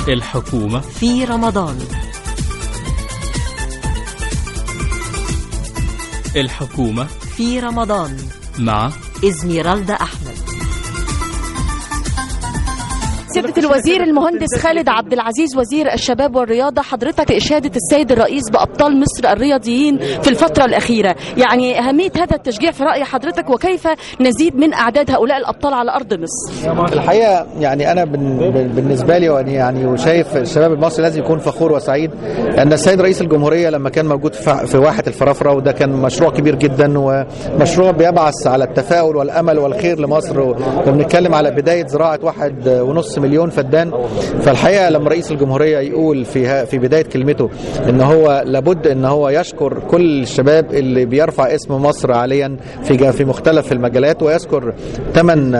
الحكومة في رمضان الحكومة في رمضان مع إزميرالدا أحمد سيادة الوزير المهندس خالد عبد العزيز وزير الشباب والرياضة حضرتك إشادة السيد الرئيس بأبطال مصر الرياضيين في الفترة الأخيرة يعني أهمية هذا التشجيع في رأي حضرتك وكيف نزيد من أعداد هؤلاء الأبطال على أرض مصر الحقيقه يعني انا بن- بن- بالنسبه لي وأنا يعني وشايف الشباب المصري لازم يكون فخور وسعيد ان السيد رئيس الجمهوريه لما كان موجود في في واحه الفرافره وده كان مشروع كبير جدا ومشروع بيبعث على التفاؤل والامل والخير لمصر وبنتكلم على بدايه زراعه واحد ونص مليون فدان فالحقيقه لما رئيس الجمهوريه يقول في ها- في بدايه كلمته ان هو لابد ان هو يشكر كل الشباب اللي بيرفع اسم مصر عاليا في جا- في مختلف المجالات ويذكر ثمان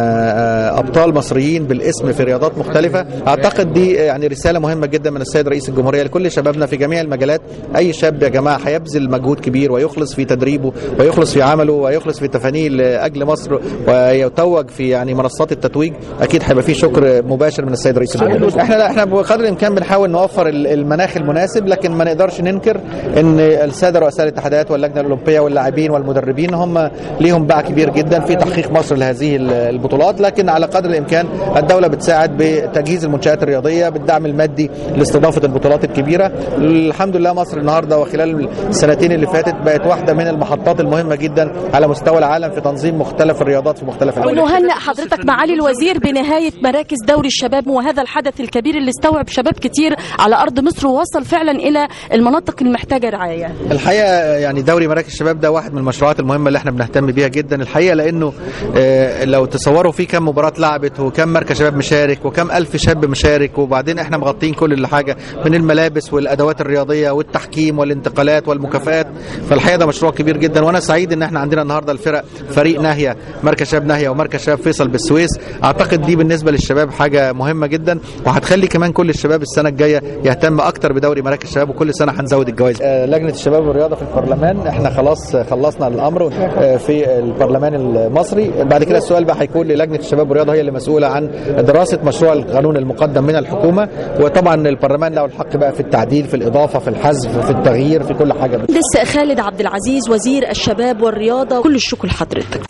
ابطال مصريين بالاسم في رياضات مختلفه اعتقد دي يعني رساله مهمه جدا من السيد رئيس الجمهوريه لكل شبابنا في جميع المجالات اي شاب يا جماعه هيبذل مجهود كبير ويخلص في تدريبه ويخلص في عمله ويخلص في تفانيه لاجل مصر ويتوج في يعني منصات التتويج اكيد هيبقى في شكر مباشر من السيد رئيس الجمهوريه احنا لا احنا بقدر الامكان بنحاول نوفر ال- المناخ المناسب لكن ما نقدرش ننكر ان الساده رؤساء الاتحادات واللجنه الاولمبيه واللاعبين والمدربين هم ليهم باع كبير جدا في تحقيق مصر لهذه ال- البطولات لكن على قدر الامكان الدوله بتساعد بتجهيز المنشات الرياضيه بالدعم المادي لاستضافه البطولات الكبيره الحمد لله مصر النهارده وخلال السنتين اللي فاتت بقت واحده من المحطات المهمه جدا على مستوى العالم في تنظيم مختلف الرياضات في مختلف الدول ونهنئ حضرتك معالي الوزير بنهاية مراكز دوري الشباب وهذا الحدث الكبير اللي استوعب شباب كتير على أرض مصر ووصل فعلا إلى المناطق المحتاجة رعاية الحقيقه يعني دوري مراكز الشباب ده واحد من المشروعات المهمه اللي احنا بنهتم بيها جدا الحقيقه لانه آه، لو تصوروا في كم مباراه لعبت وكم مركز شباب مشارك وكم الف شاب مشارك وبعدين احنا مغطين كل اللي حاجه من الملابس والادوات الرياضيه والتحكيم والانتقالات والمكافآت فالحقيقه ده مشروع كبير جدا وانا سعيد ان احنا عندنا النهارده الفرق فريق ناهيه مركز شباب ناهيه ومركز شباب فيصل بالسويس اعتقد دي بالنسبه للشباب حاجه مهمه جدا وهتخلي كمان كل الشباب السنه الجايه يهتم اكتر بدوري مراكز الشباب وكل سنه هنزود الجوائز آه، لجنه الشباب والرياضه في البرلمان احنا خلاص خلصنا الامر آه، في البرلمان المصري بعد كده السؤال بقى هيكون للجنه الشباب والرياضه هي اللي مسؤوله عن دراسه مشروع القانون المقدم من الحكومه وطبعا البرلمان له الحق بقى في التعديل في الاضافه في الحذف في التغيير في كل حاجه مهندس خالد عبد العزيز وزير الشباب والرياضة كل الشكر لحضرتك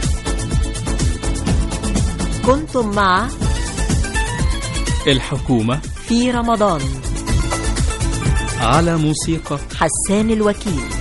كنتم مع الحكومة في رمضان على موسيقى حسان الوكيل